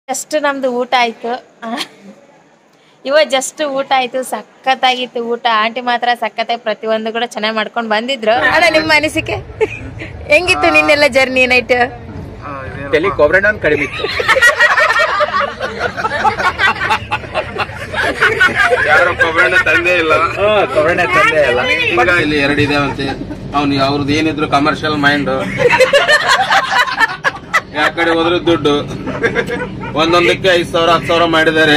Just ನಮ್ದು ಊಟ ಆಯ್ತು ಇವತ್ತು ಜಸ್ಟ್ ಊಟ ಆಯ್ತು ಸಖತ್ತಾಗಿತ್ತು ಊಟ ಆಂಟಿ ಮಾತ್ರ ಸಖತ್ತಾಗಿ ಪ್ರತಿಯೊಂದು ಕೂಡ ಚೆನ್ನಾಗಿ ಮಾಡ್ಕೊಂಡು ಬಂದಿದ್ರು ಅಣ್ಣ ನಿಮ್ಮ ಅನಿಸಿಕೆ ಹೆಂಗಿತ್ತು ನಿನ್ನೆಲ್ಲ ಜರ್ನಿ ನೈಟ್ ತಲೆ ಕೊಬ್ಬರಿ ಒಂದು ಕಡಿಮೆ ಇತ್ತು ಯಾರು ಕೊಬ್ಬರಣ್ಣ ತಂದೆ ಇಲ್ಲ ಕೊಬ್ಬರಿ ತಂದೆ ಇಲ್ಲ ಈಗ ಇಲ್ಲಿ ಎರಡು ಇದಾವಂತೆ ಅವ್ನು ಅವ್ರದ್ದು ಏನಿದ್ರು ಕಮರ್ಷಿಯಲ್ ಮೈಂಡ್ ಯಾ ಕಡೆ ಹೋದ್ರು ದುಡ್ಡು ಒಂದೊಂದಕ್ಕೆ ಐದ್ ಸಾವಿರ ಹತ್ತು ಸಾವಿರ ಮಾಡಿದ್ದಾರೆ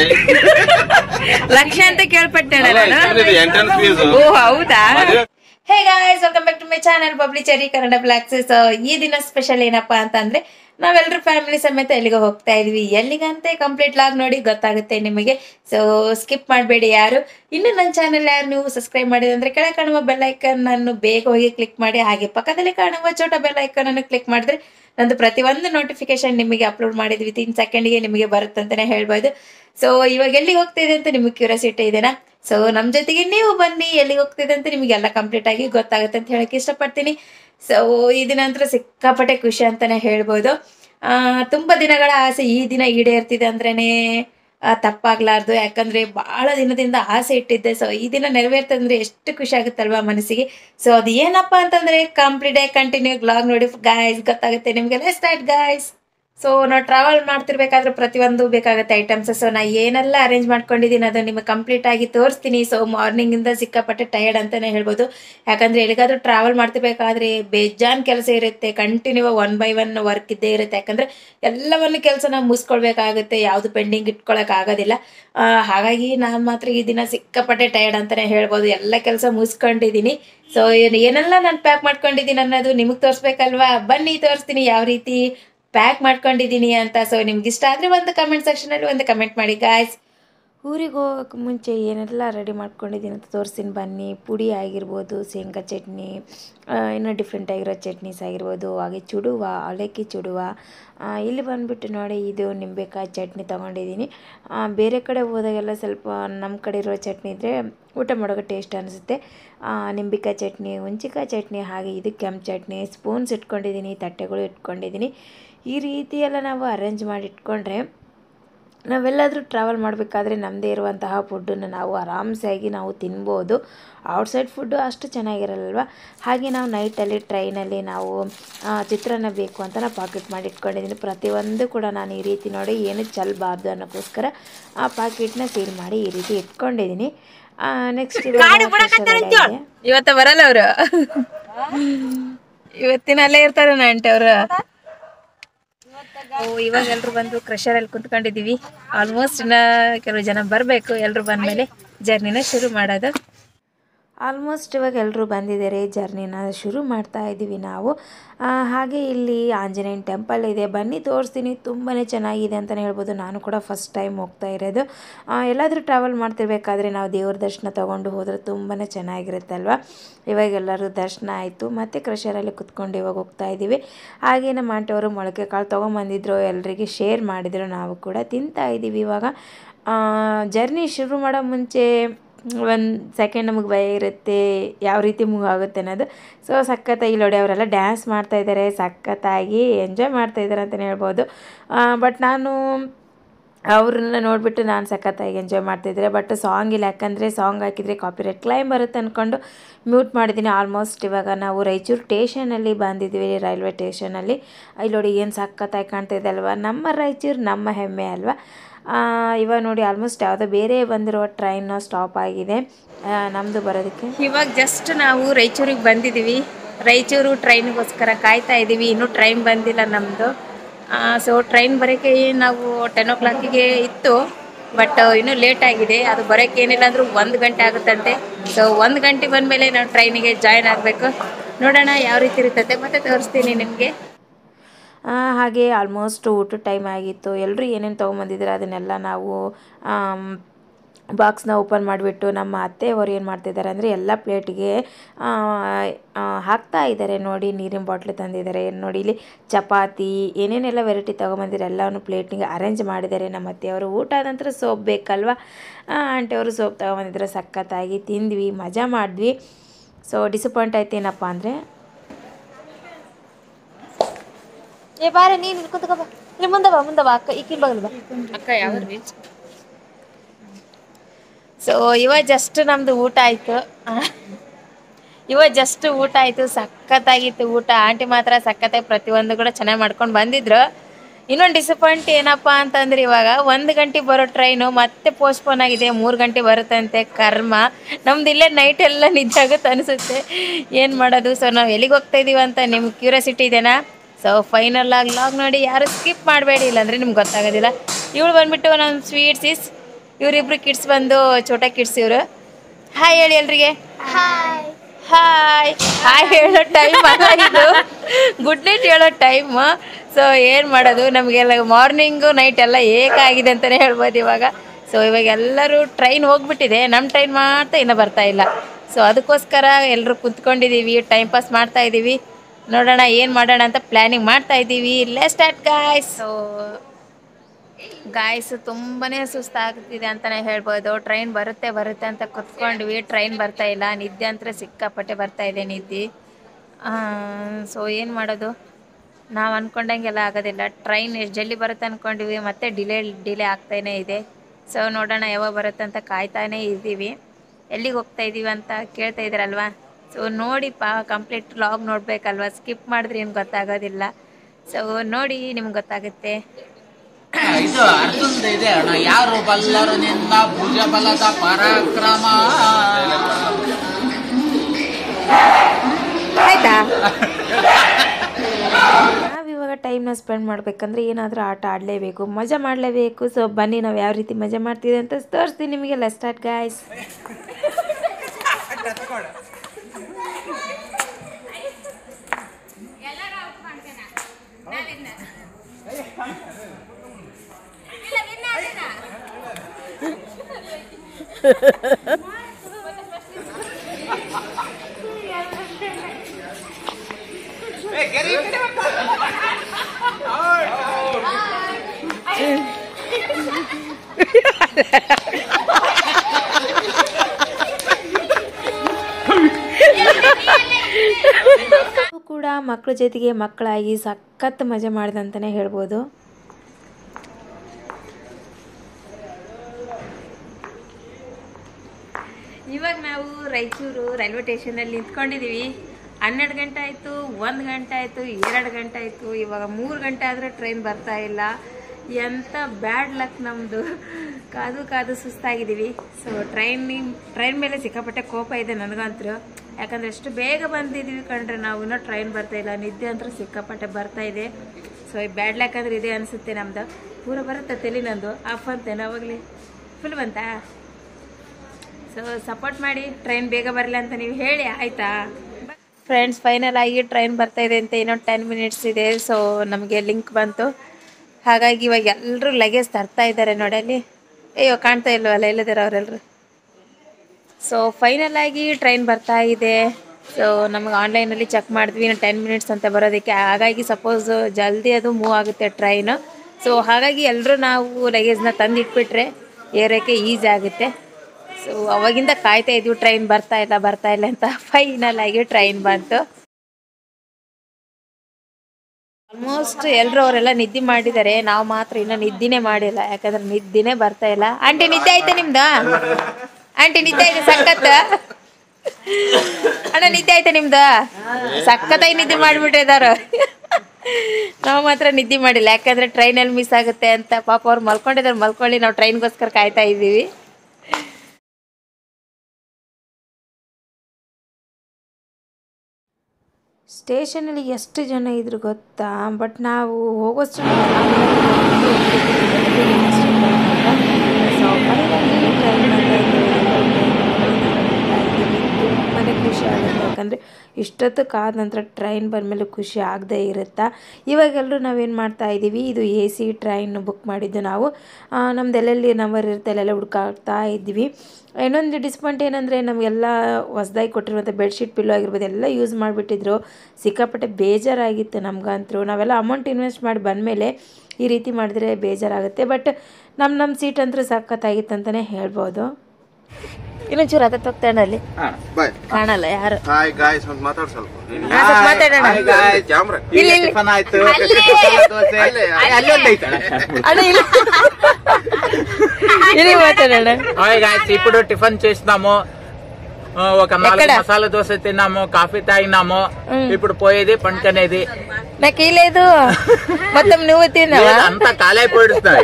ಲಕ್ಷ ಅಂತ ಕೇಳ್ಪಟ್ಟೆ ಎಂಟ್ರೆನ್ಸ್ ಫೀಸ್ ಓ ಹೌದಾ hey guys welcome back to my channel bubbly cherry Kannada vlogs ಈ ದಿನ ಸ್ಪೆಷಲ್ ಏನಪ್ಪಾ ಅಂತಂದ್ರೆ ನಾವೆಲ್ಲರೂ ಫ್ಯಾಮಿಲಿ ಸಮೇತ ಎಲ್ಲಿಗೆ ಹೋಗ್ತಾ ಇದೀವಿ ಎಲ್ಲಿಗಂತೆ ಕಂಪ್ಲೀಟ್ ಲಾಗ್ ನೋಡಿ ಗೊತ್ತಾಗುತ್ತೆ ನಿಮಗೆ ಸೊ ಸ್ಕಿಪ್ ಮಾಡಬೇಡಿ ಯಾರು ಇನ್ನು ನನ್ನ ಚಾನಲ್ ಯಾರು ನೀವು ಸಬ್ಸ್ಕ್ರೈಬ್ ಮಾಡಿದ್ರೆ ಕೆಳಗೆ ಕಾಣುವ ಬೆಲ್ ಐಕನ್ ಅನ್ನು ಬೇಗ ಹೋಗಿ ಕ್ಲಿಕ್ ಮಾಡಿ ಹಾಗೆ ಪಕ್ಕದಲ್ಲಿ ಕಾಣುವ ಚೋಟ ಬೆಲ್ ಐಕನ್ ಅನ್ನು ಕ್ಲಿಕ್ ಮಾಡಿದ್ರೆ ನಂದು ಪ್ರತಿಯೊಂದು ನೋಟಿಫಿಕೇಶನ್ ನಿಮಗೆ ಅಪ್ಲೋಡ್ ಮಾಡಿದ್ವಿ ವಿತಿನ್ ಸೆಕೆಂಡ್ಗೆ ನಿಮಗೆ ಬರುತ್ತೆ ಅಂತಾನೆ ಹೇಳ್ಬೋದು ಸೊ ಇವಾಗ ಎಲ್ಲಿಗೆ ಹೋಗ್ತಿದೆ ಅಂತ ನಿಮಗೆ ಕ್ಯೂರಿಯಾಸಿಟಿ ಇದೆನಾ ಸೊ ನಮ್ಮ ಜೊತೆಗೆ ನೀವು ಬನ್ನಿ ಎಲ್ಲಿಗೆ ಹೋಗ್ತಿದೆ ಅಂತ ನಿಮಗೆಲ್ಲ ಕಂಪ್ಲೀಟ್ ಆಗಿ ಗೊತ್ತಾಗುತ್ತೆ ಅಂತ ಹೇಳಕ್ಕೆ ಇಷ್ಟಪಡ್ತೀನಿ ಸೊ ಈ ದಿನ ಅಂತೂ ಸಿಕ್ಕಾಪಟ್ಟೆ ಖುಷಿ ಅಂತಾನೆ ಹೇಳ್ಬೋದು ಆ, ತುಂಬಾ ದಿನಗಳ ಆಸೆ ಈ ದಿನ ಈಡೇರ್ತಿದೆ ಅಂದ್ರೇನೆ ಆ, ತಪ್ಪಾಗ್ಲಾರ್ದು ಯಾಕಂದ್ರೆ ಬಹಳ ದಿನದಿಂದ ಆಸೆ ಇಟ್ಟಿದ್ದೆ ಸೊ ಈ ದಿನ ನೆರವೇರ್ತಂದ್ರೆ ಎಷ್ಟು ಖುಷಿ ಆಗುತ್ತಲ್ವಾ ಮನಸ್ಸಿಗೆ ಸೊ ಅದು ಏನಪ್ಪಾ ಅಂತಂದ್ರೆ ಕಂಪ್ಲೀಟ್ ಆಗಿ ಕಂಟಿನ್ಯೂ ಬ್ಲಾಗ್ ನೋಡಿ ಗಾಯ್ಸ್ ಗೊತ್ತಾಗುತ್ತೆ ನಿಮ್ಗೆಲ್ಲ ಸ್ಟಾರ್ಟ್ ಗಾಯ್ಸ್ ಸೊ ನಾವು ಟ್ರಾವೆಲ್ ಮಾಡ್ತಿರ್ಬೇಕಾದ್ರೆ ಪ್ರತಿಯೊಂದು ಬೇಕಾಗುತ್ತೆ ಐಟಮ್ಸ್ ಸೊ ನಾ ಏನೆಲ್ಲ ಅರೇಂಜ್ ಮಾಡ್ಕೊಂಡಿದ್ದೀನಿ ಅದು ನಿಮಗೆ ಕಂಪ್ಲೀಟ್ ಆಗಿ ತೋರಿಸ್ತೀನಿ ಸೊ ಮಾರ್ನಿಂಗ್ ಇಂದ ಸಿಕ್ಕಾಪಟ್ಟೆ ಟಯರ್ಡ್ ಅಂತಾನೆ ಹೇಳ್ಬೋದು ಯಾಕಂದ್ರೆ ಎಲ್ಲಿಗಾದ್ರೂ ಟ್ರಾವೆಲ್ ಮಾಡ್ತಿರ್ಬೇಕಾದ್ರೆ ಬೇಜಾನ್ ಕೆಲಸ ಇರುತ್ತೆ continue one by one work ಇದ್ದೇ ಇರುತ್ತೆ ಯಾಕಂದ್ರೆ ಎಲ್ಲವನ್ನು ಕೆಲಸನ ಮುಗಿಸ್ಕೊಳ್ಬೇಕಾಗುತ್ತೆ ಯಾವುದು ಪೆಂಡಿಂಗ್ ಇಟ್ಕೊಳಕ್ ಆಗೋದಿಲ್ಲ ಆ, ಹಾಗಾಗಿ ನಾನು ಮಾತ್ರ ಈ ದಿನ ಸಿಕ್ಕಾಪಟ್ಟೆ ಟಯರ್ಡ್ ಅಂತಾನೆ ಹೇಳ್ಬೋದು ಎಲ್ಲ ಕೆಲಸ ಮುಗಿಸ್ಕೊಂಡಿದ್ದೀನಿ ಸೊ ಏನೆಲ್ಲ ನಾನು ಪ್ಯಾಕ್ ಮಾಡ್ಕೊಂಡಿದ್ದೀನಿ ಅನ್ನೋದು ನಿಮಗೆ ತೋರಿಸ್ಬೇಕಲ್ವಾ ಬನ್ನಿ ತೋರಿಸ್ತೀನಿ ಯಾವ ರೀತಿ ಪ್ಯಾಕ್ ಮಾಡ್ಕೊಂಡಿದ್ದೀನಿ ಅಂತ ಸೊ ನಿಮ್ಗೆ ಇಷ್ಟ ಆದರೆ ಒಂದು ಕಮೆಂಟ್ ಸೆಕ್ಷನಲ್ಲಿ ಒಂದು ಕಮೆಂಟ್ ಮಾಡಿ ಗಾಯ್ಸ್ ಊರಿಗೆ ಹೋಗೋಕೆ ಮುಂಚೆ ಏನೆಲ್ಲ ರೆಡಿ ಮಾಡ್ಕೊಂಡಿದ್ದೀನಿ ಅಂತ ತೋರಿಸ್ತೀನಿ ಬನ್ನಿ ಪುಡಿ ಆಗಿರ್ಬೋದು ಶೇಂಗಾ ಚಟ್ನಿ ಆ, ಇನ್ನೂ ಡಿಫ್ರೆಂಟ್ ಆಗಿರೋ ಚಟ್ನೀಸ್ ಆಗಿರ್ಬೋದು ಹಾಗೆ ಚುಡುವ ಅವಲಕ್ಕಿ ಚುಡುವ ಆ, ಇಲ್ಲಿ ಬಂದುಬಿಟ್ಟು ನೋಡಿ ಇದು ನಿಂಬೆಕಾಯಿ ಚಟ್ನಿ ತೊಗೊಂಡಿದ್ದೀನಿ ಆ, ಬೇರೆ ಕಡೆ ಹೋದಾಗೆಲ್ಲ ಸ್ವಲ್ಪ ನಮ್ಮ ಕಡೆ ಇರೋ ಚಟ್ನಿ ಇದ್ದರೆ ಊಟ ಮಾಡೋಕೆ ಟೇಸ್ಟ್ ಅನಿಸುತ್ತೆ ನಿಂಬೆಕಾಯಿ ಚಟ್ನಿ ಹುಂಚಿಕಾಯಿ ಚಟ್ನಿ ಹಾಗೆ ಇದು ಕೆಂಪು ಚಟ್ನಿ ಸ್ಪೂನ್ಸ್ ಇಟ್ಕೊಂಡಿದ್ದೀನಿ ತಟ್ಟೆಗಳು ಇಟ್ಕೊಂಡಿದ್ದೀನಿ ಈ ರೀತಿ ಎಲ್ಲ ನಾವು ಅರೇಂಜ್ ಮಾಡಿ ಇಟ್ಕೊಂಡ್ರೆ ನಾವೆಲ್ಲಾದರೂ ಟ್ರಾವೆಲ್ ಮಾಡಬೇಕಾದ್ರೆ ನಮ್ಮದೇ ಇರುವಂತಹ ಫುಡ್ಡನ್ನು ನಾವು ಆರಾಮ್ಸಾಗಿ ನಾವು ತಿನ್ಬೋದು ಔಟ್ಸೈಡ್ ಫುಡ್ಡು ಅಷ್ಟು ಚೆನ್ನಾಗಿರಲ್ವ ಹಾಗೆ ನಾವು ನೈಟಲ್ಲಿ ಟ್ರೈನಲ್ಲಿ ನಾವು ಆ, ಚಿತ್ರಾನ್ನ ಬೇಕು ಅಂತ ನಾನು ಪಾಕೆಟ್ ಮಾಡಿ ಇಟ್ಕೊಂಡಿದ್ದೀನಿ ಪ್ರತಿಯೊಂದು ಕೂಡ ನಾನು ಈ ರೀತಿ ನೋಡಿ ಏನು ಚೆಲ್ಲಬಾರ್ದು ಅನ್ನೋಕ್ಕೋಸ್ಕರ ಆ ಪಾಕೆಟ್ನ ಸೀಲ್ ಮಾಡಿ ಈ ರೀತಿ ಇಟ್ಕೊಂಡಿದ್ದೀನಿ ನೆಕ್ಸ್ಟ್ ಇವತ್ತ ಬರಲ್ಲ ಅವರು ಇವತ್ತಿನ ಅಲ್ಲೇ ಇರ್ತಾರೆ ಆಂಟಿ ಅವರು ಓ ಇವಾಗ ಎಲ್ರು ಬಂದು ಕ್ರಷರ್ ಅಲ್ಲಿ ಕುಂತ್ಕೊಂಡಿದೀವಿ ಆಲ್ಮೋಸ್ಟ್ ಇನ್ನ ಕೆಲವು ಜನ ಬರಬೇಕು ಎಲ್ರು ಬಂದ್ಮೇಲೆ ಜರ್ನಿನ ಶುರು ಮಾಡೋದು ಆಲ್ಮೋಸ್ಟ್ ಇವಾಗ ಎಲ್ಲರೂ ಬಂದಿದ್ದಾರೆ ಜರ್ನಿನ ಶುರು ಮಾಡ್ತಾ ಇದ್ದೀವಿ ನಾವು ಆ, ಹಾಗೆ ಇಲ್ಲಿ ಆಂಜನೇಯನ ಟೆಂಪಲ್ ಇದೆ ಬನ್ನಿ ತೋರಿಸ್ತೀನಿ ತುಂಬಾ ಚೆನ್ನಾಗಿದೆ ಅಂತಲೇ ಹೇಳ್ಬೋದು ನಾನು ಕೂಡ ಫಸ್ಟ್ ಟೈಮ್ ಹೋಗ್ತಾ ಇರೋದು ಆ, ಎಲ್ಲಾದರೂ ಟ್ರಾವೆಲ್ ಮಾಡ್ತಿರ್ಬೇಕಾದ್ರೆ ನಾವು ದೇವ್ರ ದರ್ಶನ ತೊಗೊಂಡು ಹೋದರೆ ತುಂಬಾ ಚೆನ್ನಾಗಿರುತ್ತಲ್ವ ಇವಾಗ ಎಲ್ಲರೂ ದರ್ಶನ ಆಯಿತು ಮತ್ತು ಕ್ರಷರಲ್ಲಿ ಕುತ್ಕೊಂಡು ಇವಾಗ ಹೋಗ್ತಾ ಇದ್ದೀವಿ ಹಾಗೆ ನಮ್ಮ ಆಂಟಿಯವರು ಮೊಳಕೆ ಕಾಳು ತೊಗೊಂಬಂದಿದ್ರು ಎಲ್ಲರಿಗೆ ಶೇರ್ ಮಾಡಿದರು ನಾವು ಕೂಡ ತಿಂತಾ ಇದ್ದೀವಿ ಇವಾಗ ಜರ್ನಿ ಶುರು ಮಾಡೋ ಮುಂಚೆ ಒಂದು ಸೆಕೆಂಡ್ ನಮಗೆ ಭಯ ಇರುತ್ತೆ ಯಾವ ರೀತಿ ಮೂವ್ ಆಗುತ್ತೆ ಅನ್ನೋದು ಸೊ ಸಖತ್ತಾಗಿ ನೋಡಿ ಅವರೆಲ್ಲ ಡ್ಯಾನ್ಸ್ ಮಾಡ್ತಾ ಇದ್ದಾರೆ ಸಖತ್ತಾಗಿ ಎಂಜಾಯ್ ಮಾಡ್ತಾ ಇದ್ದಾರೆ ಅಂತಲೇ ಹೇಳ್ಬೋದು ಬಟ್ ನಾನು ಅವ್ರನ್ನ ನೋಡಿಬಿಟ್ಟು ನಾನು ಸಖತ್ತಾಗಿ ಎಂಜಾಯ್ ಮಾಡ್ತಿದ್ದೆ ಬಟ್ ಸಾಂಗ್ ಇಲ್ಲ ಯಾಕಂದರೆ ಸಾಂಗ್ ಹಾಕಿದರೆ ಕಾಪಿರೈಟ್ ಕ್ಲೈಮ್ ಬರುತ್ತೆ ಅಂದ್ಕೊಂಡು ಮ್ಯೂಟ್ ಮಾಡಿದ್ದೀನಿ ಆಲ್ಮೋಸ್ಟ್ ಇವಾಗ ನಾವು ರಾಯಚೂರು ಸ್ಟೇಷನಲ್ಲಿ ಬಂದಿದ್ವಿ ರೈಲ್ವೆ ಸ್ಟೇಷನಲ್ಲಿ ಇಲ್ಲಿ ನೋಡಿ ಏನು ಸಖತ್ತಾಗಿ ಕಾಣ್ತಿದೆ ಅಲ್ವಾ ನಮ್ಮ ರಾಯಚೂರು ನಮ್ಮ ಹೆಮ್ಮೆ ಅಲ್ವಾ ಆ, ಇವಾಗ ನೋಡಿ ಆಲ್ಮೋಸ್ಟ್ ಯಾವುದೋ ಬೇರೆ ಬಂದಿರೋ ಟ್ರೈನ್ ಸ್ಟಾಪ್ ಆಗಿದೆ ನಮ್ಮದು ಬರೋದಕ್ಕೆ ಇವಾಗ ಜಸ್ಟ್ ನಾವು ರಾಯಚೂರಿಗೆ ಬಂದಿದ್ದೀವಿ ರಾಯಚೂರು ಟ್ರೈನಿಗೋಸ್ಕರ ಕಾಯ್ತಾ ಇದ್ದೀವಿ ಇನ್ನೂ ಟ್ರೈನ್ ಬಂದಿಲ್ಲ ನಮ್ಮದು ಸೊ ಟ್ರೈನ್ ಬರೋಕ್ಕೆ ನಾವು ಟೆನ್ ಓ ಕ್ಲಾಕಿಗೆ ಇತ್ತು ಬಟ್ ಇನ್ನೂ ಲೇಟ್ ಆಗಿದೆ ಅದು ಬರೋಕ್ಕೆ ಏನಿಲ್ಲ ಅಂದರೂ ಒಂದು ಗಂಟೆ ಆಗುತ್ತಂತೆ ಸೊ ಒಂದು ಗಂಟೆ ಬಂದಮೇಲೆ ನಾವು ಟ್ರೈನಿಗೆ ಜಾಯ್ನ್ ಆಗಬೇಕು ನೋಡೋಣ ಯಾವ ರೀತಿ ಇರ್ತೈತೆ ಮತ್ತೆ ತೋರಿಸ್ತೀನಿ ನಿಮಗೆ ಹಾಗೆ ಆಲ್ಮೋಸ್ಟ್ ಊಟ ಟೈಮ್ ಆಗಿತ್ತು ಎಲ್ಲರೂ ಏನೇನು ತೊಗೊಂಬಂದಿದ್ರೆ ಅದನ್ನೆಲ್ಲ ನಾವು ಬಾಕ್ಸ್ನ ಓಪನ್ ಮಾಡಿಬಿಟ್ಟು ನಮ್ಮ ಅತ್ತೆಯವರು ಏನು ಮಾಡ್ತಿದ್ದಾರೆ ಅಂದರೆ ಎಲ್ಲ ಪ್ಲೇಟ್ಗೆ ಹಾಕ್ತಾ ಇದ್ದಾರೆ ನೋಡಿ ನೀರಿನ ಬಾಟ್ಲು ತಂದಿದ್ದಾರೆ ನೋಡಿ ಇಲ್ಲಿ ಚಪಾತಿ ಏನೇನೆಲ್ಲ ವೆರೈಟಿ ತೊಗೊಂಬಂದಿದ್ದಾರೆ ಎಲ್ಲವನ್ನು ಪ್ಲೇಟ್ನಿಗೆ ಅರೇಂಜ್ ಮಾಡಿದ್ದಾರೆ ನಮ್ಮ ಅತ್ತೆಯವರು ಊಟ ಆದ ನಂತರ ಸೋಪ್ ಬೇಕಲ್ವ ಆಂಟಿಯವರು ಸೋಪ್ ತೊಗೊಂಬಂದಿದ್ರೆ ಸಖತ್ತಾಗಿ ತಿಂದ್ವಿ ಮಜಾ ಮಾಡಿದ್ವಿ ಸೊ ಡಿಸಪಾಯಿಂಟ್ ಆಯ್ತು ಏನಪ್ಪ ಅಂದರೆ ಏ ಬಾರೆ ನೀನು ಕುತ್ಕೋ ಬಾ ನಿಮ್ಮ ಮುಂದೆ ಬಾ ಮುಂದೆ ಬಾ ಅಕ್ಕ ಈಕಿನ ಬಗಲ್ ಬಾ ಅಕ್ಕ ಯಾವ ರೀಚ್ ಸೊ ಇವಾಗ ಜಸ್ಟ್ ನಮ್ದು ಊಟ ಆಯ್ತು ಇವಾಗ ಜಸ್ಟ್ ಊಟ ಆಯ್ತು ಸಖತ್ತಾಗಿತ್ತು ಊಟ ಆಂಟಿ ಮಾತ್ರ ಸಖತ್ತಾಗಿ ಪ್ರತಿಯೊಂದು ಕೂಡ ಚೆನ್ನಾಗಿ ಮಾಡ್ಕೊಂಡು ಬಂದಿದ್ರು ಇನ್ನೊಂದು ಡಿಸಪಾಯಿಂಟ್ ಏನಪ್ಪ ಅಂತಂದ್ರೆ ಇವಾಗ ಒಂದು ಗಂಟೆ ಬರೋ ಟ್ರೈನು ಮತ್ತೆ ಪೋಸ್ಟ್ಪೋನ್ ಆಗಿದೆ ಮೂರು ಗಂಟೆ ಬರುತ್ತಂತೆ ಕರ್ಮ ನಮ್ದು ಇಲ್ಲೇ ನೈಟ್ ಎಲ್ಲ ನಿದ್ದೆ ಆಗುತ್ತೆ ಅನಿಸುತ್ತೆ ಏನು ಮಾಡೋದು ಸೊ ನಾವು ಎಲ್ಲಿಗೆ ಹೋಗ್ತಾ ಇದೀವಿ ಅಂತ ನಿಮ್ಗೆ ಕ್ಯೂರಿಯಾಸಿಟಿ ಇದೆನಾ ಸೊ ಫೈನಲ್ ಆಗಿ ಲಾಗ್ ನೋಡಿ ಯಾರು ಸ್ಕಿಪ್ ಮಾಡಬೇಡಿ ಇಲ್ಲಾಂದರೆ ನಿಮ್ಗೆ ಗೊತ್ತಾಗೋದಿಲ್ಲ ಇವಳು ಬಂದ್ಬಿಟ್ಟು ನಮ್ಮ ಸ್ವೀಟ್ಸ್ ಇಸ್ ಇವರಿಬ್ರು ಕಿಡ್ಸ್ ಬಂದು ಚೋಟ ಕಿಡ್ಸ್ ಇವರು ಹಾಯ್ ಹೇಳಿ ಎಲ್ರಿಗೆ ಹಾಯ್ ಹಾಯ್ ಹೇಳೋ ಟೈಮ್ ಅಲ್ಲ ಇದು ಗುಡ್ ನೈಟ್ ಹೇಳೋ ಟೈಮ್ ಸೊ ಏನು ಮಾಡೋದು ನಮಗೆಲ್ಲ ಮಾರ್ನಿಂಗು ನೈಟ್ ಎಲ್ಲ ಏಕಾಗಿದೆ ಅಂತಲೇ ಹೇಳ್ಬೋದು ಇವಾಗ ಸೊ ಇವಾಗ ಎಲ್ಲರೂ ಟ್ರೈನ್ ಹೋಗ್ಬಿಟ್ಟಿದೆ ನಮ್ಮ ಟ್ರೈನ್ ಮಾತ್ರ ಇನ್ನೂ ಬರ್ತಾ ಇಲ್ಲ ಸೊ ಅದಕ್ಕೋಸ್ಕರ ಎಲ್ಲರೂ ಕುಂತ್ಕೊಂಡಿದ್ದೀವಿ ಟೈಮ್ ಪಾಸ್ ಮಾಡ್ತಾ ಇದ್ದೀವಿ ನೋಡೋಣ ಏನು ಮಾಡೋಣ ಅಂತ ಪ್ಲ್ಯಾನಿಂಗ್ ಮಾಡ್ತಾ ಇದ್ದೀವಿ ಲೆ ಸ್ಟಾರ್ಟ್ ಗಾಯ್ಸ್ ಸೊ ಗಾಯ್ಸ್ ತುಂಬಾನೇ ಸುಸ್ತಾಗ್ತಿದೆ ಅಂತಾನೆ ಹೇಳ್ಬೋದು ಟ್ರೈನ್ ಬರುತ್ತೆ ಬರುತ್ತೆ ಅಂತ ಕುತ್ಕೊಂಡ್ವಿ ಟ್ರೈನ್ ಬರ್ತಾ ಇಲ್ಲ ನಿದ್ದೆ ಅಂತ ಸಿಕ್ಕಾಪಟ್ಟೆ ಬರ್ತಾ ಇದೆ ನಿದ್ದೆ ಸೊ ಏನು ಮಾಡೋದು ನಾವು ಅಂದ್ಕೊಂಡಂಗೆಲ್ಲ ಆಗೋದಿಲ್ಲ ಟ್ರೈನ್ ಎಷ್ಟು ಜಲ್ದಿ ಬರುತ್ತೆ ಅಂದ್ಕೊಂಡಿವಿ ಮತ್ತೆ ಡಿಲೇ ಡಿಲೇ ಆಗ್ತಾನೇ ಇದೆ ಸೊ ನೋಡೋಣ ಯಾವಾಗ ಬರುತ್ತೆ ಅಂತ ಕಾಯ್ತಾನೇ ಇದ್ದೀವಿ ಎಲ್ಲಿಗೆ ಹೋಗ್ತಾ ಇದ್ದೀವಿ ಅಂತ ಕೇಳ್ತಾ ಇದ್ದೀರಲ್ವಾ ಸೊ ನೋಡಿ ಪಾ ಕಂಪ್ಲೀಟ್ ಲಾಗ್ ನೋಡಬೇಕಲ್ವಾ ಸ್ಕಿಪ್ ಮಾಡಿದ್ರೆ ಏನು ಗೊತ್ತಾಗೋದಿಲ್ಲ ಸೊ ನೋಡಿ ನಿಮ್ಗೆ ಗೊತ್ತಾಗುತ್ತೆ ಇದು ಅರ್ಜುನ್ದು ಇದೆ ಅಣ್ಣ ಯಾರು ಬಲ್ಲರು ನಿನ್ನ ಭುಜ ಬಲದ ಪರಾಕ್ರಮ ಆಯ್ತಾ ನಾವಿವಾಗ ಟೈಮ್ನ ಸ್ಪೆಂಡ್ ಮಾಡಬೇಕಂದ್ರೆ ಏನಾದರೂ ಆಟ ಆಡಲೇಬೇಕು ಮಜಾ ಮಾಡಲೇಬೇಕು ಸೊ ಬನ್ನಿ ನಾವು ಯಾವ ರೀತಿ ಮಜಾ ಮಾಡ್ತೀವಿ ಅಂತ ತೋರಿಸ್ತೀನಿ ನಿಮಗೆ ಲೆಸ್ಟಾರ್ಟ್ ಗಾಯ್ಸ್ ನಾವು ಕೂಡ ಮಕ್ಕಳ ಜೊತೆಗೆ ಮಕ್ಕಳಾಗಿ ಸಖತ್ ಮಜಾ ಮಾಡಿದಂತಲೇ ಹೇಳ್ಬೋದು ಇವಾಗ ನಾವು ರಾಯಚೂರು ರೈಲ್ವೆ ಸ್ಟೇಷನಲ್ಲಿ ನಿಂತ್ಕೊಂಡಿದ್ದೀವಿ ಹನ್ನೆರಡು ಗಂಟೆ ಆಯಿತು ಒಂದು ಗಂಟೆ ಆಯಿತು ಎರಡು ಗಂಟೆ ಆಯಿತು ಇವಾಗ ಮೂರು ಗಂಟೆ ಆದರೆ ಟ್ರೈನ್ ಬರ್ತಾ ಇಲ್ಲ ಎಂಥ ಬ್ಯಾಡ್ ಲಕ್ ನಮ್ಮದು ಕಾದು ಕಾದು ಸುಸ್ತಾಗಿದ್ದೀವಿ ಸೊ ಟ್ರೈನ್ ಟ್ರೈನ್ ಮೇಲೆ ಸಿಕ್ಕಾಪಟ್ಟೆ ಕೋಪ ಇದೆ ನನಗಂತೂ ಯಾಕಂದ್ರೆ ಎಷ್ಟು ಬೇಗ ಬಂದಿದ್ದೀವಿ ಕಂಡ್ರೆ ನಾವು ಇನ್ನೂ ಟ್ರೈನ್ ಬರ್ತಾ ಇಲ್ಲ ನಿದ್ದೆ ಅಂತೂ ಸಿಕ್ಕಾಪಟ್ಟೆ ಬರ್ತಾ ಇದೆ ಸೊ ಈ ಬ್ಯಾಡ್ ಲಕ್ ಅಂದ್ರೆ ಇದೆ ಅನಿಸುತ್ತೆ ನಮ್ದು ಪೂರ ಬರುತ್ತೆ ತಲೆ ನಂದು ಆಫ್ ಅಂತೇನೆ ಅವಾಗಲೇ ಫುಲ್ ಬಂತಾ ಸೊ ಸಪೋರ್ಟ್ ಮಾಡಿ ಟ್ರೈನ್ ಬೇಗ ಬರಲಿ ಅಂತ ನೀವು ಹೇಳಿ ಆಯ್ತಾ ಫ್ರೆಂಡ್ಸ್ ಫೈನಲ್ ಆಗಿ ಟ್ರೈನ್ ಬರ್ತಾ ಇದೆ ಅಂತ ಇನ್ನೊಂದು ಟೆನ್ ಮಿನಿಟ್ಸ್ ಇದೆ ಸೊ ನಮಗೆ ಲಿಂಕ್ ಬಂತು ಹಾಗಾಗಿ ಇವಾಗ ಎಲ್ಲರೂ ಲಗೇಜ್ ತರ್ತಾ ಇದ್ದಾರೆ ನೋಡಿ ಅಲ್ಲಿ ಅಯ್ಯೋ ಕಾಣ್ತಾ ಇಲ್ವಲ್ಲ ಇಲ್ಲದಿರ ಅವರೆಲ್ಲರೂ ಸೊ ಫೈನಲ್ ಆಗಿ ಟ್ರೈನ್ ಬರ್ತಾ ಇದೆ ಸೊ ನಮಗೆ ಆನ್ಲೈನಲ್ಲಿ ಚೆಕ್ ಮಾಡಿದ್ವಿ ಇನ್ನು ಟೆನ್ ಮಿನಿಟ್ಸ್ ಅಂತ ಬರೋದಕ್ಕೆ ಹಾಗಾಗಿ ಸಪೋಸ್ ಜಲ್ದಿ ಅದು ಮೂವ್ ಆಗುತ್ತೆ ಟ್ರೈನು ಸೊ ಹಾಗಾಗಿ ಎಲ್ಲರೂ ನಾವು ಲಗೇಜ್ನ ತಂದಿಟ್ಬಿಟ್ರೆ ಏರೋಕ್ಕೆ ಈಸಿ ಆಗುತ್ತೆ ಸೊ ಅವಾಗಿಂದ ಕಾಯ್ತಾ ಇದ್ವಿ ಟ್ರೈನ್ ಬರ್ತಾ ಇಲ್ಲ ಬರ್ತಾ ಇಲ್ಲ ಅಂತ ಫೈನಲ್ ಆಗಿ ಟ್ರೈನ್ ಬಂತು ಆಲ್ಮೋಸ್ಟ್ ಎಲ್ಲರೂ ಅವರೆಲ್ಲ ನಿದ್ದೆ ಮಾಡಿದ್ದಾರೆ ನಾವು ಮಾತ್ರ ಇನ್ನೂ ನಿದ್ದಿನೇ ಮಾಡಿಲ್ಲ ಯಾಕಂದ್ರೆ ನಿದ್ದಿನೇ ಬರ್ತಾ ಇಲ್ಲ ಆಂಟಿ ನಿದ್ದೆ ಆಯ್ತಾ ನಿಮ್ದು ಆಂಟಿ ನಿದ್ದೆ ಆಯ್ತು ಸಖತ್ ಅಣ್ಣ ನಿದ್ದೆ ಆಯ್ತಾ ನಿಮ್ದು ಸಖತ್ತಾಗಿ ನಿದ್ದೆ ಮಾಡಿಬಿಟ್ಟಿದಾರ ನಾವು ಮಾತ್ರ ನಿದ್ದೆ ಮಾಡಿಲ್ಲ ಯಾಕಂದ್ರೆ ಟ್ರೈನಲ್ಲಿ ಮಿಸ್ ಆಗುತ್ತೆ ಅಂತ ಪಾಪ ಅವ್ರು ಮಲ್ಕೊಂಡಿದ್ದಾರೆ ಮಲ್ಕೊಳ್ಳಿ ನಾವು ಟ್ರೈನ್ಗೋಸ್ಕರ ಕಾಯ್ತಾ ಇದ್ದೀವಿ ಸ್ಟೇಷನಲ್ಲಿ ಎಷ್ಟು ಜನ ಇದ್ರು ಗೊತ್ತಾ ಬಟ್ ನಾವು ಹೋಗೋಷ್ಟು ತುಂಬಾ ಖುಷಿ ಆಗುತ್ತೆ ಯಾಕಂದರೆ ಇಷ್ಟೊತ್ತು ಕಾದ ನಂತರ ಟ್ರೈನ್ ಬಂದಮೇಲೆ ಖುಷಿ ಆಗದೇ ಇರುತ್ತಾ ಇವಾಗೆಲ್ಲರೂ ನಾವೇನು ಮಾಡ್ತಾ ಇದ್ದೀವಿ ಇದು ಎ ಸಿ ಟ್ರೈನ್ ಬುಕ್ ಮಾಡಿದ್ದು ನಾವು ಆ, ನಮ್ದು ಎಲ್ಲೆಲ್ಲಿ ನಂಬರ್ ಇರುತ್ತೆ ಅಲ್ಲೆಲ್ಲ ಹುಡ್ಕಾಡ್ತಾ ಇದ್ವಿ ಇನ್ನೊಂದು ಡಿಸ್ಪಾಯಿಂಟ್ ಏನಂದರೆ ನಮಗೆಲ್ಲ ಹೊಸ್ದಾಗಿ ಕೊಟ್ಟಿರುವಂಥ ಬೆಡ್ಶೀಟ್ ಪಿಲ್ಲೋ ಆಗಿರ್ಬೋದು ಎಲ್ಲ ಯೂಸ್ ಮಾಡಿಬಿಟ್ಟಿದ್ರು ಸಿಕ್ಕಾಪಟ್ಟೆ ಬೇಜಾರಾಗಿತ್ತು ನಮ್ಗಂತೂ ನಾವೆಲ್ಲ ಅಮೌಂಟ್ ಇನ್ವೆಸ್ಟ್ ಮಾಡಿ ಬಂದಮೇಲೆ ಈ ರೀತಿ ಮಾಡಿದ್ರೆ ಬೇಜಾರಾಗುತ್ತೆ ಬಟ್ ನಮ್ಮ ನಮ್ಮ ಸೀಟ್ ಅಂತೂ ಸಖತ್ತಾಗಿತ್ತು ಅಂತಲೇ ಹೇಳ್ಬೋದು ಇನ್ನೊಂಚೂರು ಹತ್ತ ಹೋಗ್ತಾನೆ ಅಲ್ಲಿ ಬಾಯ್ ಕಾಣಲ್ಲ ಯಾರು ಹಾಯ್ ಗಾಯ್ಸ್ ಅಂತ ಮಾತಾಡ್ ಸ್ವಲ್ಪ ಹಾ, ಸ್ವಲ್ಪ ಮಾತಾಡೋಣ. ಕ್ಯಾಮ್ರಾ ಇಲ್ಲಿ ಇಲ್ಲಿ ಟಿಫನ್ ಆಯ್ತು ಅಲ್ಲೇ. అదే ఇలా ఇది మాట్లాడాడు హాయ్ గాయస్ ఇప్పుడు టిఫిన్ చేసినాము ఆ, ఒక నాలుగు ఎక్కడ? మసాలా దోశ తిన్నాము కాఫీ తాగినాము మ్. ఇప్పుడు పోయేది పండుకనేది నాకు లేదు మొత్తం నువ్వు తిన్నావా అంతా కాలే పొడుస్తాయి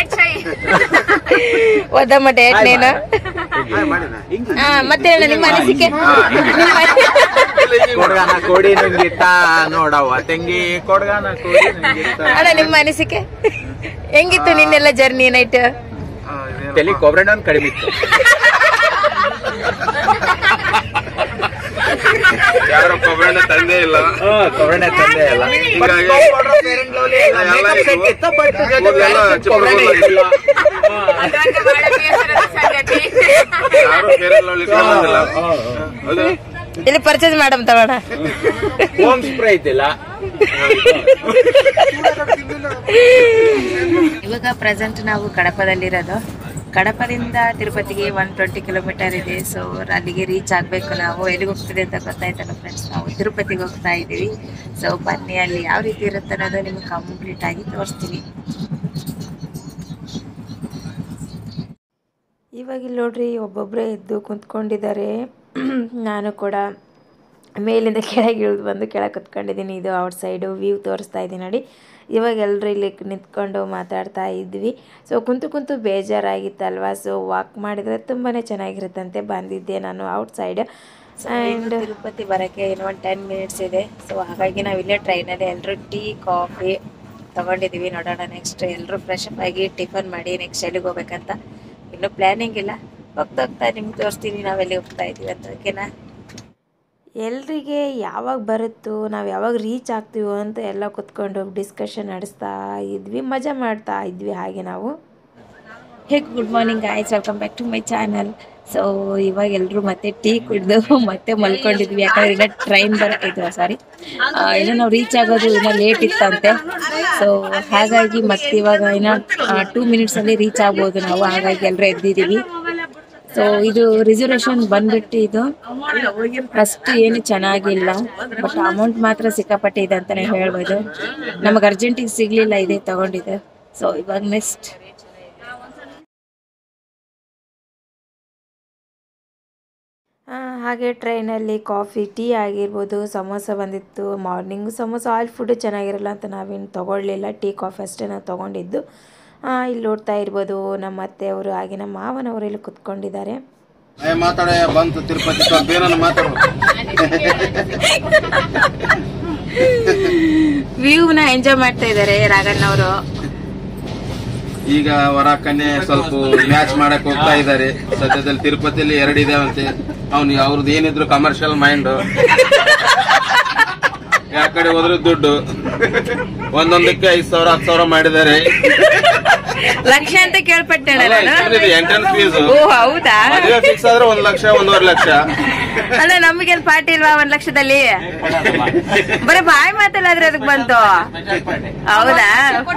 వద్దమ్మ డేట్ నేను ఆ, ಮತ್ತೆ ಹೇಳು, ನಿಮ್ಮ ಅನಿಸಿಕೆ ಕೊಡಗಾನ ಕೋಡಿ ನುಂಗಿತ್ತ ನೋಡವ್ವ ತೆಂಗಿ ಕೊಡಗಾನ ಕೋಡಿ ನುಂಗಿತ್ತ ಅಣ್ಣ ನಿಮ್ಮ ಅನಿಸಿಕೆ ಹೆಂಗಿತ್ತು ನಿನ್ನೆಲ್ಲ ಜರ್ನಿ ನೈಟ್ ತಲೆ ಕೊಬ್ಬರಿ ಒಂದು ಕಡಿಮೆ ಇತ್ತು ಯಾರು ಕೊಬ್ಬರಿ ತಂದೆ ಇಲ್ಲ ಕೊಬ್ಬರಿ ತಂದೆ ಅಲ್ಲ ಹಿಂಗಾಗಿ ಎಲ್ಲ ಇದು ಬಟ್ ಕೂದಲೆಲ್ಲ ಚಿಪ್ಪು ಕೂದಲು. ಯಾರು ಕೇರಳ ಕಾಣೋದಿಲ್ಲ ಹೌದು ಇಲ್ಲಿ ಪರ್ಚೇಸ್ ಮಾಡಮ್ ತಗೋಣ ಹೋಮ್ ಸ್ಪ್ರೇ ಐತಿಲ್ಲ ಇವಾಗ ಪ್ರೆಸೆಂಟ್ ನಾವು ಕಡಪದಲ್ಲಿರೋದು ಕಡಪದಿಂದ ತಿರುಪತಿಗೆ ಒನ್ ಟ್ವೆಂಟಿ ಕಿಲೋಮೀಟರ್ ಇದೆ ಸೊ ಅಲ್ಲಿಗೆ ರೀಚ್ ಆಗಬೇಕು ನಾವು ಎಲ್ಲಿಗೆ ಹೋಗ್ತಿದೆ ಅಂತ ಗೊತ್ತಾಯ್ತಲ್ಲ ಫ್ರೆಂಡ್ಸ್ ನಾವು ತಿರುಪತಿಗೆ ಹೋಗ್ತಾ ಇದ್ದೀವಿ ಸೊ ಬನ್ನಿ ಅಲ್ಲಿ ಯಾವ ರೀತಿ ಇರುತ್ತೆ ಅನ್ನೋದು ನಿಮ್ಗೆ ಕಂಪ್ಲೀಟ್ ಆಗಿ ತೋರಿಸ್ತೀನಿ ಇವಾಗ ಇಲ್ಲಿ ನೋಡ್ರಿ ಒಬ್ಬೊಬ್ಬರೇ ಎದ್ದು ಕುಂತ್ಕೊಂಡಿದ್ದಾರೆ ನಾನು ಕೂಡ ಮೇಲಿಂದ ಕೆಳಗೆ ಇಳಿದು ಬಂದು ಕೆಳಗೆ ಕುತ್ಕೊಂಡಿದ್ದೀನಿ ಇದು ಔಟ್ ಸೈಡು ವ್ಯೂ ತೋರಿಸ್ತಾ ಇದ್ದೀನಿ ನೋಡಿ ಇವಾಗ ಎಲ್ಲರೂ ಇಲ್ಲಿ ನಿಂತ್ಕೊಂಡು ಮಾತಾಡ್ತಾ ಇದ್ವಿ ಸೊ ಕುಂತು ಕುಂತು ಬೇಜಾರಾಗಿತ್ತಲ್ವ ಸೊ ವಾಕ್ ಮಾಡಿದರೆ ತುಂಬಾ ಚೆನ್ನಾಗಿರುತ್ತಂತೆ ಬಂದಿದ್ದೆ ನಾನು ಔಟ್ ಸೈಡ್ ಆ್ಯಂಡ್ ತಿರುಪತಿ ಬರೋಕ್ಕೆ ಇನ್ನೂ ಒಂದು ಟೆನ್ ಮಿನಿಟ್ಸ್ ಇದೆ ಸೊ ಹಾಗಾಗಿ ನಾವು ಇಲ್ಲೇ ಟ್ರೈನಲ್ಲಿ ಎಲ್ಲರೂ ಟೀ ಕಾಫಿ ತೊಗೊಂಡಿದ್ದೀವಿ ನೋಡೋಣ ನೆಕ್ಸ್ಟ್ ಎಲ್ಲರೂ ಫ್ರೆಶ್ ಅಪ್ ಆಗಿ ಟಿಫನ್ ಮಾಡಿ ನೆಕ್ಸ್ಟ್ ಎಲ್ಲಿಗೆ ಹೋಗ್ಬೇಕಂತ ಇನ್ನೂ ಪ್ಲ್ಯಾನಿಂಗ್ ಇಲ್ಲ ಹೋಗ್ತಾ ಹೋಗ್ತಾ ನಿಮ್ಗೆ ತೋರಿಸ್ತೀನಿ ನಾವೆಲ್ಲಿ ಹೋಗ್ತಾ ಇದ್ದೀವಿ ಅಂತ ಓಕೆನಾ ಎಲ್ರಿಗೆ ಯಾವಾಗ ಬರುತ್ತೋ ನಾವು ಯಾವಾಗ ರೀಚ್ ಆಗ್ತೀವೋ ಅಂತ ಎಲ್ಲ ಕುತ್ಕೊಂಡು ಡಿಸ್ಕಷನ್ ನಡೆಸ್ತಾ ಇದ್ವಿ ಮಜಾ ಮಾಡ್ತಾ ಇದ್ವಿ ಹಾಗೆ ನಾವು hey good morning guys welcome back to my channel so ಇವಾಗ ಎಲ್ಲರೂ ಮತ್ತೆ ಟೀ ಕುಡಿದು ಮತ್ತೆ ಮಲ್ಕೊಂಡಿದ್ವಿ ಯಾಕಂದ್ರೆ ಇನ್ನ ಟ್ರೈನ್ ಬರೋದು ಸಾರಿ ಇನ್ನು ನಾವು ರೀಚ್ ಆಗೋದು ಇನ್ನ ಲೇಟ್ ಇತ್ತಂತೆ ಸೊ ಹಾಗಾಗಿ ಮತ್ತೆ ಇವಾಗ ಇನ್ನ ಟೂ ಮಿನಿಟ್ಸಲ್ಲಿ ರೀಚ್ ಆಗ್ಬೋದು ನಾವು ಹಾಗಾಗಿ ಎಲ್ಲರೂ ಎದ್ದಿದ್ದೀವಿ ಸೊ ಇದು ರಿಸರ್ವೇಶನ್ ಬಂದ್ಬಿಟ್ಟು ಇದು ಅಷ್ಟು ಏನು ಚೆನ್ನಾಗಿಲ್ಲ ಬಟ್ ಅಮೌಂಟ್ ಮಾತ್ರ ಸಿಕ್ಕಾಪಟ್ಟೆ ಇದೆ ಅಂತಾನೆ ಹೇಳ್ಬೋದು ನಮಗೆ ಅರ್ಜೆಂಟಿಗೆ ಸಿಗ್ಲಿಲ್ಲ ಇದೆ ತಗೊಂಡಿದೆ ಸೊ ಇವಾಗ ನೆಕ್ಸ್ಟ್ ಹಾಗೆ ಟ್ರೈನಲ್ಲಿ ಕಾಫಿ ಟೀ ಆಗಿರ್ಬೋದು ಸಮೋಸ ಬಂದಿತ್ತು ಮಾರ್ನಿಂಗು ಸಮೋಸ ಆಯಿಲ್ ಫುಡ್ಡು ಚೆನ್ನಾಗಿರಲ್ಲ ಅಂತ ನಾವೇನು ತೊಗೊಳ್ಲಿಲ್ಲ ಟೀ ಕಾಫಿ ಅಷ್ಟೇ ನಾವು ತೊಗೊಂಡಿದ್ದು ಆ, ಇಲ್ಲಿ ನೋಡ್ತಾ ಇರ್ಬೋದು ನಮ್ಮ ಅತ್ತೆಯವರು ಹಾಗೆ ನಮ್ಮ ಮಾವನವರು ಇಲ್ಲಿ ಕುತ್ಕೊಂಡಿದ್ದಾರೆ ಏ ಮಾತಾಡ ಬಂತು ತಿರುಪತಿ ಸ್ವಲ್ಪ ಏನನ್ನ ಮಾತಾಡು ವ್ಯೂನ ಎಂಜಾಯ್ ಮಾಡ್ತಾ ಇದ್ದಾರೆ ರಾಘಣ್ಣವರು ಈಗ ವರ ಕನ್ಯೆ ಸ್ವಲ್ಪ ಮ್ಯಾಚ್ ಮಾಡಕ್ ಹೋಗ್ತಾ ಇದ್ದಾರೆ ಸದ್ಯದಲ್ಲಿ ತಿರುಪತಿಯಲ್ಲಿ ಎರಡು ಇದಾವಂತೆ ಅವ್ನು ಅವ್ರದ್ದು ಏನಿದ್ರು ಕಮರ್ಷಿಯಲ್ ಮೈಂಡ್ ಯಾ ಕಡೆ ಹೋದ್ರು ದುಡ್ಡು ಒಂದೊಂದಕ್ಕೆ ಐದ್ ಸಾವಿರ ಹತ್ತು ಸಾವಿರ ಮಾಡಿದ್ದಾರೆ ಲಕ್ಷ ಅಂತ ಕೇಳ್ಪಟ್ಟೆ ಎಂಟ್ರೆನ್ಸ್ ಫೀಸ್ ಓ ಹೌದಾ ಮದುವೆ ಫಿಕ್ಸ್ ಆದ್ರೆ ಒಂದ್ ಲಕ್ಷ ಒಂದೂವರೆ ಲಕ್ಷ ಅಲ್ಲ ನಮಗೇನ್ ಪಾರ್ಟಿ ಇಲ್ವಾ ಒಂದ್ ಲಕ್ಷದಲ್ಲಿ ಬರೀ ಬಾಯಿ ಮಾತಲ್ಲಾದ್ರೆ ಅದಕ್ ಬಂತು ಹೌದಾ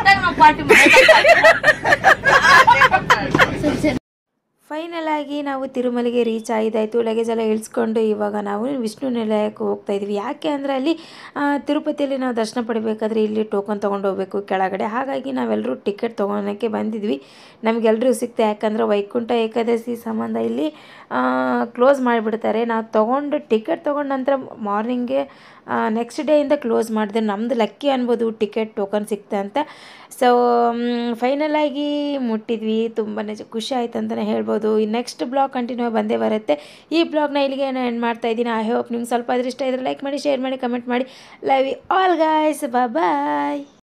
ಫೈನಲ್ ಆಗಿ ನಾವು ತಿರುಮಲೆಗೆ ರೀಚ್ ಆಗಿದ್ದಾಯಿತು ಲಗೇಜ್ ಎಲ್ಲ ಇಳಿಸ್ಕೊಂಡು ಇವಾಗ ನಾವು ವಿಷ್ಣು ನಿಲಯಕ್ಕೆ ಹೋಗ್ತಾ ಇದ್ವಿ ಯಾಕೆ ಅಂದರೆ ಅಲ್ಲಿ ಆ, ತಿರುಪತಿಯಲ್ಲಿ ನಾವು ದರ್ಶನ ಪಡಿಬೇಕಾದ್ರೆ ಇಲ್ಲಿ ಟೋಕನ್ ತೊಗೊಂಡು ಹೋಗ್ಬೇಕು ಕೆಳಗಡೆ ಹಾಗಾಗಿ ನಾವೆಲ್ಲರೂ ಟಿಕೆಟ್ ತೊಗೊಳಕ್ಕೆ ಬಂದಿದ್ವಿ ನಮಗೆಲ್ಲರೂ ಸಿಕ್ತೆ ಯಾಕಂದರೆ ವೈಕುಂಠ ಏಕಾದಶಿ ಸಂಬಂಧ ಇಲ್ಲಿ ಕ್ಲೋಸ್ ಮಾಡಿಬಿಡ್ತಾರೆ ನಾವು ತೊಗೊಂಡು ಟಿಕೆಟ್ ತೊಗೊಂಡ ನಂತರ ಮಾರ್ನಿಂಗ್ಗೆ ನೆಕ್ಸ್ಟ್ ಡೇಯಿಂದ ಕ್ಲೋಸ್ ಮಾಡಿದ್ರೆ ನಮ್ಮದು ಲಕ್ಕಿ ಅನ್ಬೋದು ಟಿಕೆಟ್ ಟೋಕನ್ ಸಿಕ್ತೆ ಅಂತ ಸೊ ಫೈನಲ್ ಆಗಿ ಮುಟ್ಟಿದ್ವಿ ತುಂಬಾ ಖುಷಿ ಆಯ್ತು ಅಂತಲೇ ಹೇಳ್ಬೋದು ಈ ನೆಕ್ಸ್ಟ್ ಬ್ಲಾಗ್ ಕಂಟಿನ್ಯೂ ಬಂದೇ ಬರುತ್ತೆ ಈ ಬ್ಲಾಗ್ನ ಇಲ್ಲಿಗೆ ಎಂಡ್ ಮಾಡ್ತಾ ಇದ್ದೀನಿ ಐ ಹೋಪ್ ನಿಮ್ಗೆ ಸ್ವಲ್ಪ ಅದ್ರ ಇಷ್ಟ ಇದ್ರೆ ಲೈಕ್ ಮಾಡಿ ಶೇರ್ ಮಾಡಿ ಕಮೆಂಟ್ ಮಾಡಿ love you all guys bye